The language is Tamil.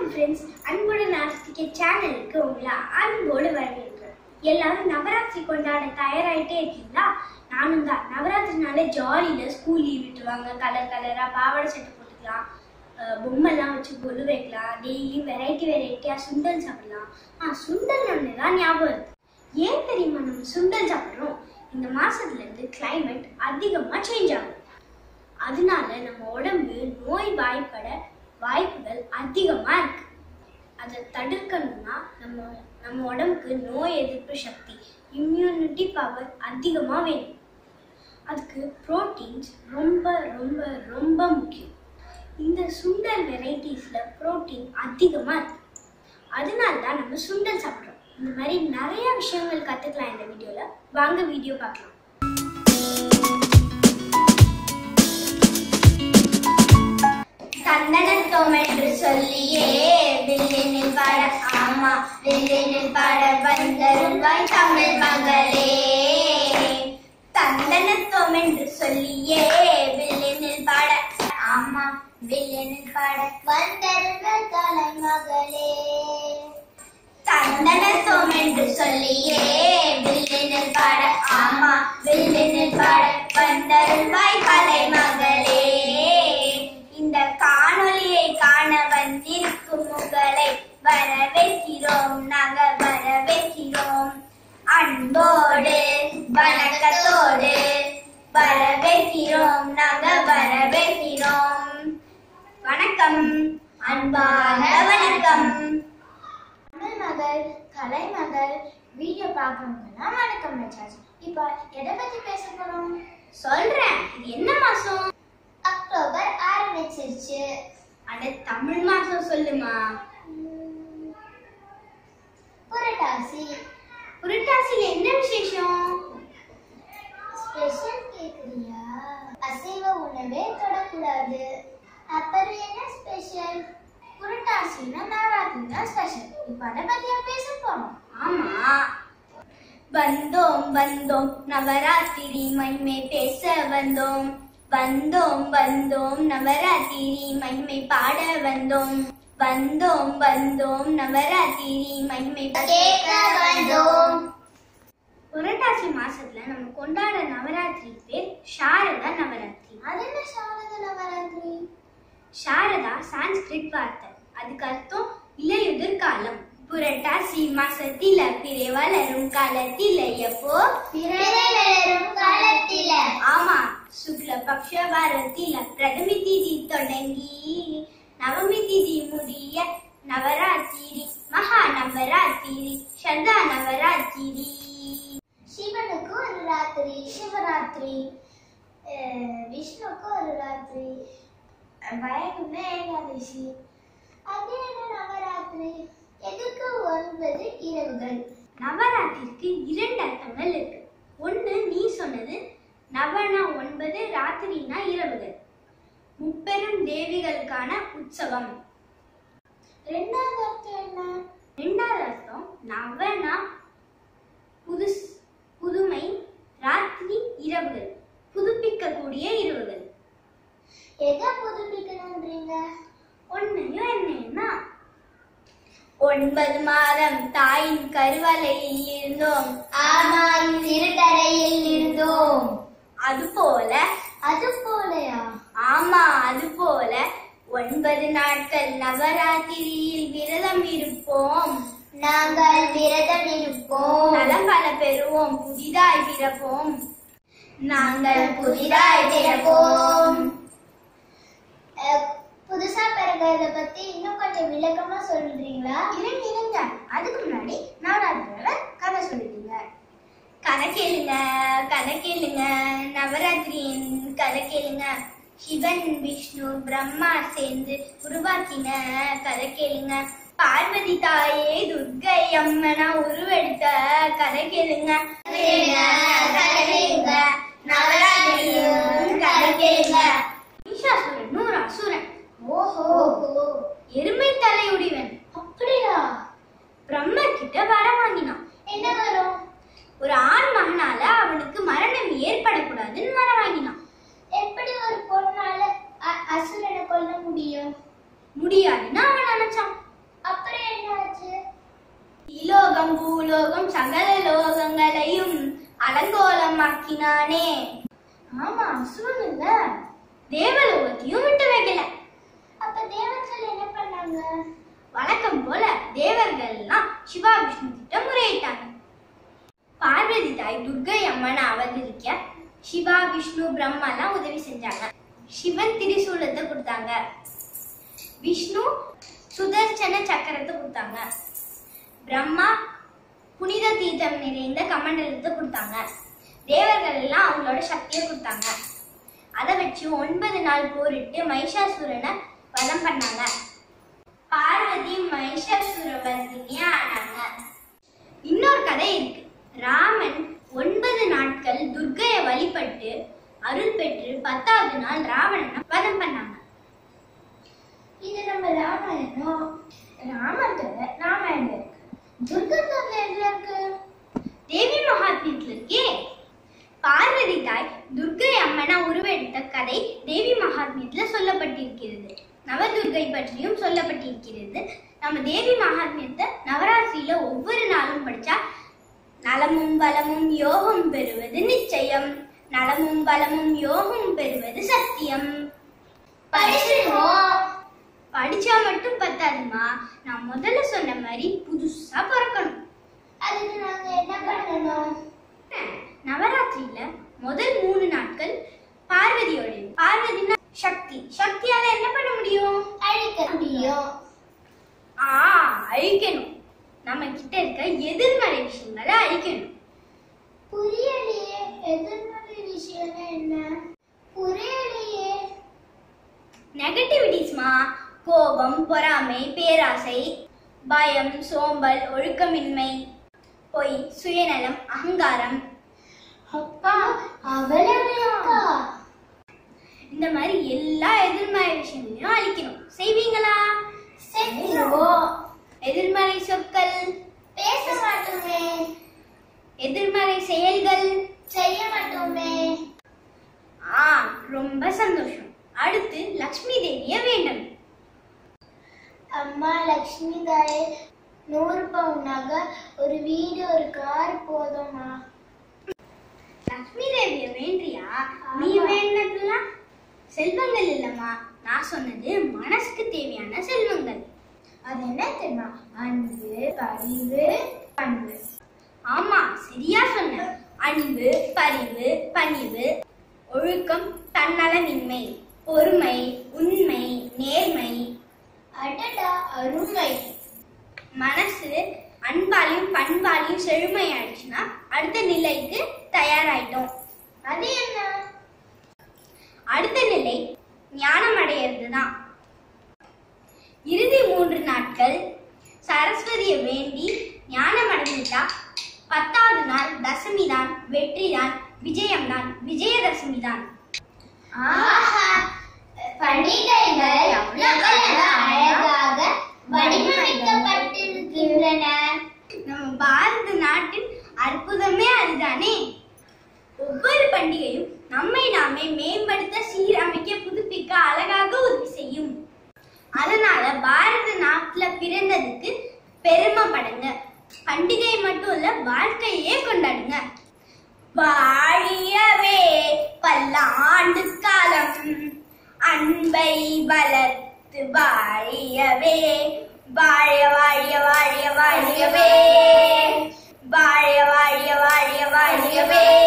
ஃப்ரெண்ட்ஸ் அன்புடன் ஆர்த்திகை சேனலுக்கு உங்களை அன்போடு வரவேற்கிறேன் எல்லாரும் நவராத்திரி கொண்டாட தயாராயிட்டே இருக்கீங்களா நானும் தான் நவராத்திரினாலே ஜாலியில் ஸ்கூல் லீவ் விட்டுருவாங்க கலர் கலராக பாவாடை சட்டை போட்டுக்கலாம் அஹ் பொம்மைலாம் வச்சு கொலு வைக்கலாம் டெய்லி வெரைட்டி வெரைட்டியாக சுண்டல் சாப்பிடலாம் ஆ சுண்டல் ஒன்று தான் ஞாபகம் இருக்கு ஏன் தெரியுமா நம்ம சுண்டல் சாப்பிட்றோம் இந்த மாசத்துல இருந்து climate அதிகமாக சேஞ்ச் ஆகும் அதனால நம்ம உடம்பு நோய் வாய்ப்பட வாய்ப்புகள் அதிகமா இருக்கு அதை தடுக்கணும்னா நம்ம நம்ம உடம்புக்கு நோய் எதிர்ப்பு சக்தி இம்யூனிட்டி பவர் அதிகமாக வேணும் அதுக்கு ப்ரோட்டீன்ஸ் ரொம்ப ரொம்ப ரொம்ப முக்கியம் இந்த சுண்டல் வெரைட்டிஸில் ப்ரோட்டீன் அதிகமாக இருக்கு அதனால தான் நம்ம சுண்டல் சாப்பிட்றோம் இந்த மாதிரி நிறைய விஷயங்கள் கற்றுக்கலாம் இந்த வீடியோவில் வாங்க வீடியோ பார்க்கலாம் சந்தனத்தோம் என்று சொல்லியே வில்லினில் பாட ஆமா வில்லினில் பாட வந்தருள்வாய் தமிழ் மகளே சந்தனத்தோம் என்று சொல்லியே வில்லினில் பாட ஆமா வில்லினில் பாட வந்தருள்வாய் தலை மகளே சந்தனத்தோம் என்று சொல்லியே வில்லினில் பாட ஆமா வில்லினில் பாட வந்தருள்வாய் கலை மகளே இந்த காணொளியை காண வந்திருக்கும் உங்களை வரவேற்கிறோம் நாங்க வரவேற்கிறோம் அன்போடு வணக்கத்தோடு வரவேற்கிறோம் நாங்க வரவேற்கிறோம் வணக்கம் அன்பான வணக்கம் தமிழ் மகள் கலை மகள் வீடியோ பார்க்குறவங்கலாம் வணக்கம் வச்சாச்சு இப்போ எதை பத்தி பேச போறோம் சொல்றேன் இது என்ன மாசம் அக்டோபர் ஆரம்பிச்சிருச்சு அட தமிழ் மாசம் சொல்லுமா உம், புரட்டாசி புரட்டாசியில என்ன விசேஷம் ஸ்பெஷல் கேக்குறியா அசைவ உணவே தொடக்கூடாது அப்புறம் என்ன ஸ்பெஷல் புரட்டாசினா நவராத்திரி தான் ஸ்பெஷல் இப்போ அதை பத்தியா பேச போறோம் ஆமா வந்தோம் வந்தோம் நவராத்திரி மகிமை பேச வந்தோம் வந்தோம் வந்தோம் நவராத்திரி மகிமை பாட வந்தோம் வந்தோம் வந்தோம் நவராத்திரி மகிமை கேட்க வந்தோம். புரட்டாசி மாசத்துல நம்ம கொண்டாட நவராத்திரி பேர் சாரதா நவராத்திரி அது என்ன சாரத நவராத்திரி சாரதா சான்ஸ்கிரிட் வார்த்தை அதுக்கு அர்த்தம் இலையுதிர் காலம் புரட்டாசி மாசத்தில பிறை வளரும் காலத்தில எப்போ பிறை வளரும் காலத்தில ஆமா சுக்ல பக்ஷ வாரத்தில பிரதமி திதி தொடங்கி நவமி திதி முடிய நவராத்திரி மகா நவராத்திரி சதா நவராத்திரி சிவனுக்கு ஒரு ராத்திரி சிவராத்திரி அஹ், விஷ்ணுக்கு ஒரு ராத்திரி பயனுமே ஏகாதசி அது என்ன நவராத்திரி எதுக்கு ஒன்பது இரவுகள் நவராத்திரிக்கு இரண்டு அர்த்தங்கள் இருக்கு ஒண்ணு நீ சொன்னது நவனா ஒன்பது ராத்திரினா இரவுகள் முப்பெரும் தேவிகளுக்கான உற்சவம் ரெண்டாவது அர்த்தம் என்ன ரெண்டாவது அர்த்தம் நவனா புதுஸ் புதுமை ராத்திரி இரவுகள் புதுப்பிக்கக்கூடிய இரவுகள் எதை புதுப்பிக்கணும்ன்றீங்க ஒன்னையும் என்னன்னா ஒன்பது மாதம் தாயின் கருவலையில் இருந்தோம் ஆமாம் இருட்டறையில் இருந்தோம் அதுபோல அது போலயா ஆமா அதுபோல ஒன்பது நாட்கள் நவராத்திரியில் விரதம் இருப்போம் நாங்கள் விரதம் இருப்போம் நலம் பல பெறுவோம் புதிதாய் பிறப்போம் நாங்கள் புதிதாய் பிறப்போம் அஹ், புதுசா பிறகுறத பத்தி இன்னும் கொஞ்சம் விளக்கமா சொல்றீங்களா இருங்க இருங்க அதுக்கு முன்னாடி நவராத்திரியோட கதை சொல்லிடுங்க கதை கேளுங்க கதை கேளுங்க நவராத்திரியின் கதை கேளுங்க சிவன் விஷ்ணு பிரம்மா சேர்ந்து உருவாக்கின கதை கேளுங்க பார்வதி தாயே துர்க்கை அம்மனா உருவெடுத்த கதை கேளுங்க கதை கேளுங்க. நவராத்திரியும் கதை கேளுங்க. ஈஷாசுரன் ஒரு அசுரன் ஓஹோ எருமை தலையுடையவன் அப்படியா பிரம்மர் கிட்ட வர வாங்கினான் என்ன வரும் ஒரு ஆண் மகனால அவனுக்கு மரணம் ஏற்படக்கூடாதுன்னு வர வாங்கினான் எப்படி ஒரு பொண்ணால அ- அசுரனை கொல்ல முடியும் முடியாதுன்னு அவன் நினைச்சான் லோகம் பூலோகம் சகல லோகங்களையும் அலங்கோலமாக்கினானே ஆமா அசுரன் இல்ல தேவலோகத்தையும் விட்டு வைக்கல அப்ப தேவர்கள் என்ன பண்ணாங்க வழக்கம் போல தேவர்கள்லாம் சிவா விஷ்ணு கிட்ட முறையிட்டாங்க பார்வதி தாய் துர்கை அம்மனை அவதரிக்க சிவா விஷ்ணு பிரம்மாலாம் உதவி செஞ்சாங்க சிவன் திரிசூலத்தை கொடுத்தாங்க விஷ்ணு சுதர்சன சக்கரத்தை கொடுத்தாங்க பிரம்மா புனித தீர்த்தம் நிறைந்த கமண்டலத்தை கொடுத்தாங்க தேவர்கள் எல்லாம் அவங்களோட சக்தியை கொடுத்தாங்க அதை வச்சு ஒன்பது நாள் போரிட்டு மகிஷாசுரனை வதம் பண்ணாங்க பார்வதி மகிஷாசுரவர்தினி ஆனாங்க இன்னொரு கதை இருக்கு ராமன் ஒன்பது நாட்கள் துர்க்கையை வழிபட்டு அருள் பெற்று பத்தாவது நாள் ராவணனை வதம் பண்ணாங்க இது நம்ம ராமாயணம் ராமத்துல ராமாயணம் இருக்கு துர்கத்துல எதுல இருக்கு தேவி மகாத்மியத்துல இருக்கே பார்வதி தாய் துர்க்கை அம்மனா உருவெடுத்த கதை தேவி மகாத்மியத்துல சொல்லப்பட்டிருக்கிறது நவதுர்க்கை பற்றியும் சொல்லப்பட்டிருக்கிறது நம்ம தேவி மகாத்மியத்தை நவராத்திரியில ஒவ்வொரு நாளும் படிச்சா நலமும் வளமும் யோகம் பெறுவது நிச்சயம் நலமும் வளமும் யோகம் பெறுவது சத்தியம் படிச்சிருவோம் படிச்சா மட்டும் பத்தாதுமா நான் முதல்ல சொன்ன மாதிரி புதுசா பிறக்கணும் அதுக்கு நாங்க என்ன பண்ணணும் நவராத்திரியில முதல் மூணு நாட்கள் பார்வதியோட பார்வதினா சக்தி சக்தியால என்ன பண்ண முடியும் அழிக்க முடியும் ஆ அழிக்கணும் நம்ம கிட்ட இருக்க எதிர்மறை விஷயங்களை அழிக்கணும் புரியலையே எதிர்மறை விஷயம் என்ன புரியலையே நெகட்டிவிட்டிஸ்மா கோபம் பொறாமை பேராசை பயம் சோம்பல் ஒழுக்கமின்மை பொய் சுயநலம் அகங்காரம் அப்பா அவ்வளவுக்கா இந்த மாதிரி எல்லா எதிர்மறை விஷயங்களையும் அழிக்கணும் செய்வீங்களா செய்வோம் எதிர்மறை சொற்கள் பேச மாட்டோமே எதிர்மறை செயல்கள் செய்ய மாட்டோமே ஆ ரொம்ப சந்தோஷம் அடுத்து லக்ஷ்மி தேவிய வேண்டும் அம்மா லக்ஷ்மி தாயே நூறு பவுன் நகை ஒரு வீடு ஒரு கார் போதும்மா லக்ஷ்மி தேவிய வேண்டியா நீ ஆமா. வேண்டதெல்லாம் செல்வங்கள் இல்லம்மா நான் சொன்னது மனசுக்கு தேவையான செல்வங்கள் அது என்ன தெரியுமா அன்பு பரிவு பண்பு ஆமா சரியா சொன்ன அன்பு பரிவு பணிவு ஒழுக்கம் தன்னலமின்மை பொறுமை உண்மை நேர்மை அடடா அருமை மனசு அன்பாலையும் பண்பாலையும் செழுமை ஆயிடுச்சுன்னா அடுத்த நிலைக்கு தயாராயிட்டோம் அது என்ன அடுத்த நிலை ஞானம் அடையிறது தான் இறுதி மூன்று நாட்கள் சரஸ்வதியை வேண்டி ஞானம் அடைஞ்சிட்டா பத்தாவது நாள் தசமி தான் வெற்றி தான் விஜயம் தான் விஜயதசமி தான் ஆஹா பண்டிகைகள் எவ்வளவு அழகாக வடிவமைக்கப்பட்டிருக்கின்றன நம்ம பாரத நாட்டின் அற்புதமே அதுதானே ஒவ்வொரு பண்டிகையும் நம்மை நாமே மேம்படுத்த சீரமைக்க புதுப்பிக்க அழகாக உதவி செய்யும் அதனால பாரத நாட்டுல பிறந்ததுக்கு பெருமைப்படுங்க பண்டிகை மட்டும் இல்ல வாழ்க்கையே கொண்டாடுங்க வாழியவே பல்லாண்டு காலம் அன்பை வளர்த்து வாழியவே வாழிய வாழிய வாழிய வாழியவே வாழிய வாழிய வாழிய வாழியவே